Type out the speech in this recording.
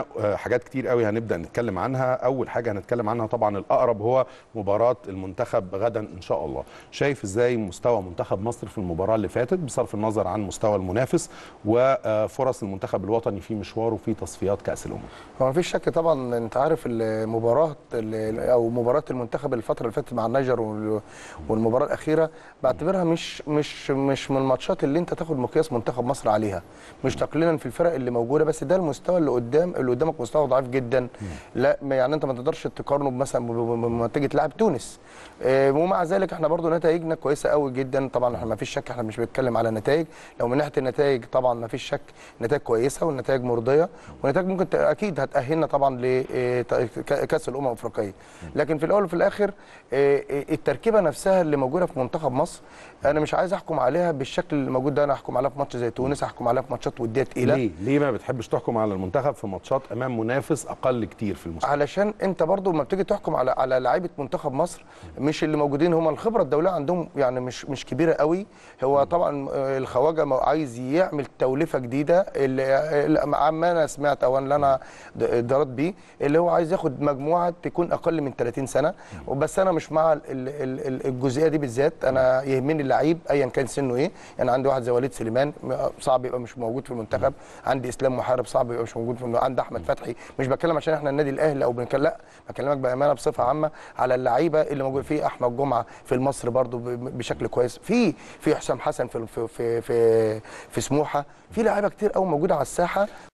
آه، حاجات كتير قوي هنبدا نتكلم عنها اول حاجه هنتكلم عنها طبعا الاقرب هو مباراه المنتخب غدا ان شاء الله شايف ازاي مستوى منتخب مصر في المباراه اللي فاتت بصرف النظر عن مستوى المنافس وفرص المنتخب الوطني في مشواره في تصفيات كاس الامم هو مفيش شك طبعا انت عارف المباراه ال- او مباراه المنتخب الفتره اللي فاتت مع النيجر وال- والمباراه الاخيره بعتبرها مش مش مش من الماتشات اللي انت تاخد مقياس منتخب مصر عليها مش تقليلا في الفرق اللي موجوده بس ده المستوى اللي قدام اللي قدامك مستوى ضعيف جدا لا ما- يعني انت ما تقدرش تقارنه مثلا بما تيجي تلعب تونس آه، ومع ذلك احنا برضو نتائجنا كويسه قوي جدا طبعا احنا ما فيش شك احنا مش بنتكلم على نتائج لو من ناحيه النتائج طبعا ما فيش شك نتائج كويسه والنتائج مرضيه ونتائج ممكن ت- اكيد هتاهلنا طبعا لكاس الامم الافريقيه لكن في الاول وفي الاخر آه، آه، التركيبه نفسها اللي موجوده في منتخب مصر انا مش عايز احكم عليها بالشكل اللي موجود ده انا احكم عليها في ماتش زي تونس احكم عليها في ماتشات وديه تقيله ليه ليه ما بتحبش تحكم على المنتخب في ماتشات امام منافس اقل كتير في المستوى علشان انت برضو لما بتيجي تحكم على على لعيبه منتخب مصر مش اللي موجودين هم الخبره الدوليه عندهم يعني مش مش كبيره قوي هو طبعا آه، الخواجه مو- عايز يعمل توليفه جديده اللي اللي ما انا سمعت او اللي انا د- درت بيه اللي هو عايز ياخد مجموعه تكون اقل من 30 سنه وبس انا مش مع ال- ال- ال- الجزئيه دي بالذات انا يهمني اللعيب ايا كان سنه ايه يعني عندي واحد زي وليد سليمان م- صعب يبقى مش موجود في المنتخب عندي اسلام محارب صعب يبقى مش موجود في المنتخب عندي احمد فتحي مش بتكلم عشان احنا النادي الاهلي او بنتكلم لا بكلمك بامانه بصفه عامه على اللعيبه اللي موجود في احمد جمعه في مصر برضو ب- بشكل كويس في في حسام حسن في في في في, في سموحه في لعيبه كتير قوي موجوده على الساحه